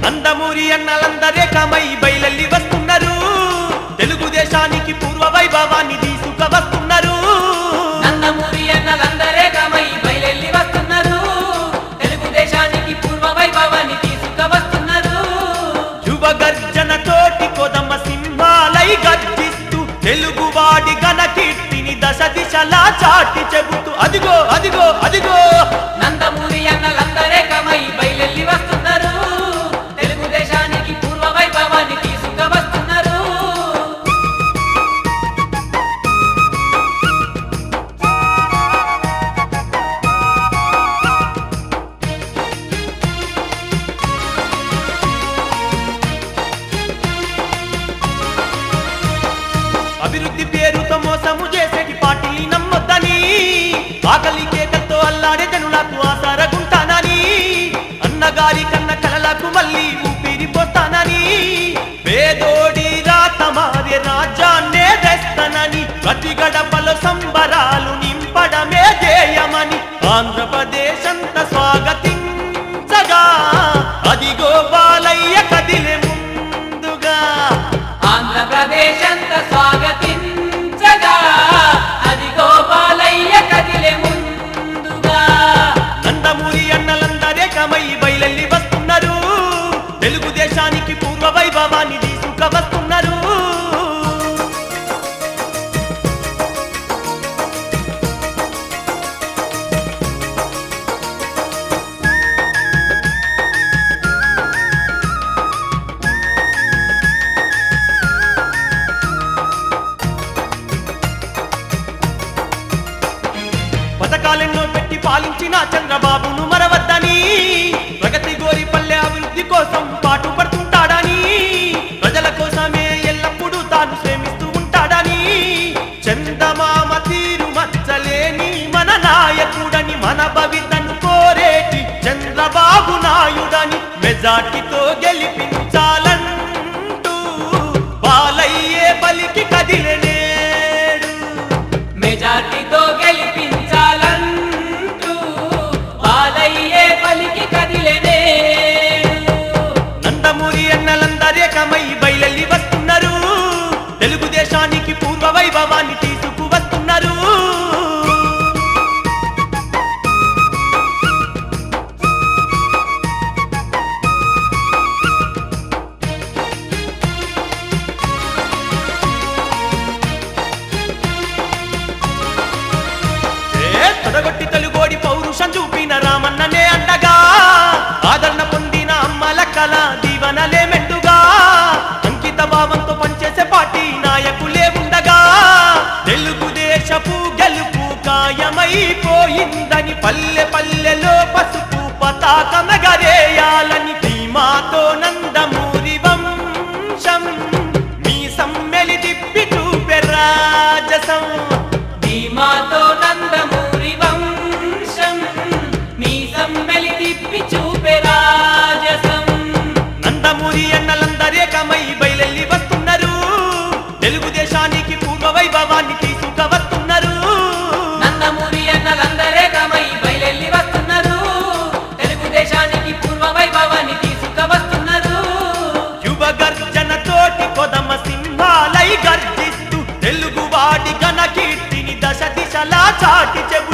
నందమూరి అన్నలందరే కమై బయలెల్లి వస్తున్నారు తెలుగుదేశానికి పూర్వ వైభవాన్ని తీసుక వస్తున్నారు నందమూరి అన్నలందరే గమై బయలెల్లి వస్తున్నారు తెలుగుదేశానికి పూర్వ వైభవాన్ని తీసుకువస్తున్నారు యువ గర్జన తోటి కొదమ సింహాలై గర్జిస్తూ తెలుగువాడి ఘన కీర్తిని దశ దిశలా చాటి చెబుతూ అదిగో అదిగో అదిగో నందమూరి అన్నలందరే గమై బయలెల్లి వస్తున్నారు తెలుగుదేశానికి పూర్వ వైభవాన్ని తీసుకువస్తున్నారు అభివృద్ధి పేరుతో మోసము చేసేటి పార్టీని నమ్మొద్దని ఆకలి కేకలతో అల్లాడే జనులకు ఆసారగుంటానని అన్నగారి కన్న కలలకు మళ్ళీ ఊపిరి పోతానని పేదోడి రాత మారే రాజ్యాన్నే తెస్తానని ప్రతి గడపలో సంబరాలు నింపడమే ధ్యేయమని ఆంధ్రప్రదేశ్ అంత స్వాగతించగా అదిగో బాలయ్య కదిలే ముందుగా ఆంధ్రప్రదేశ్ అంత స్వాగతించగా అది గోపాలయ్య కదిలే ముందుగా నందమూరి అన్నలందరే కమై బయలెల్లి వస్తున్నారు తెలుగుదేశానికి పూర్వ వైభవాన్ని తీసుక వస్తున్నారు పథకాలెన్నో పెట్టి పాలించిన చంద్రబాబును మరవద్దని ప్రగతి గోరి పల్లె అభివృద్ధి కోసం పాటు పడుతుంటాడని ప్రజల కోసమే ఎల్లప్పుడూ తాను శ్రమిస్తూ ఉంటాడని చందమామ తీరు మచ్చలేని మన నాయకుడని మన భవితను కోరేటి చంద్రబాబు నాయుడని మెజార్టీతో గెలిపించాలంటూ బాలయ్యే బలికి కదిలేడు మెజార్టీతో గెలిపించాలంటూ బాలయ్యే పలికి కదిలేనే నందమూరి అన్నలందరే కమై బయలెల్లి వస్తున్నారు తెలుగుదేశానికి పూర్వ వైభవాన్ని తీసుకు వస్తున్నారు ఏ తొడగొట్టి తెలుగోడి పౌరుషం చూపిన రామన్ననే అండగా ఆదరణ పొందిన అమ్మల కళ దీవనలే మెండుగా అంకిత భావంతో పనిచేసే పార్టీ నాయకులే ఉండగా తెలుగుదేశపు గెలుపు ఖాయమైపోయిందని పల్లె పల్లెలో పసుపు పతాకమగరేయాలని ధీమాతో నందమూరి వంశం మీ సమ్మెలి తిప్పి చూపె రాజసం ధీమాతో నందమూరి వంశం మీ సమ్మెలి తిప్పి చూపే రాజసం నందమూరి అన్నలందరే కమై బయలెల్లి వస్తున్నారు తెలుగుదేశానికి పూర్వ వైభవాన్ని తీసుక వస్తున్నారు నందమూరి అన్నలందరే గమై బయలెల్లి వస్తున్నారు తెలుగుదేశానికి పూర్వ వైభవాన్ని తీసుకువస్తున్నారు యువ గర్జన తోటి కొదమ సింహాలై గర్జిస్తూ తెలుగువాడి ఘన కీర్తిని దశ దిశలా చాటి చెబుతూ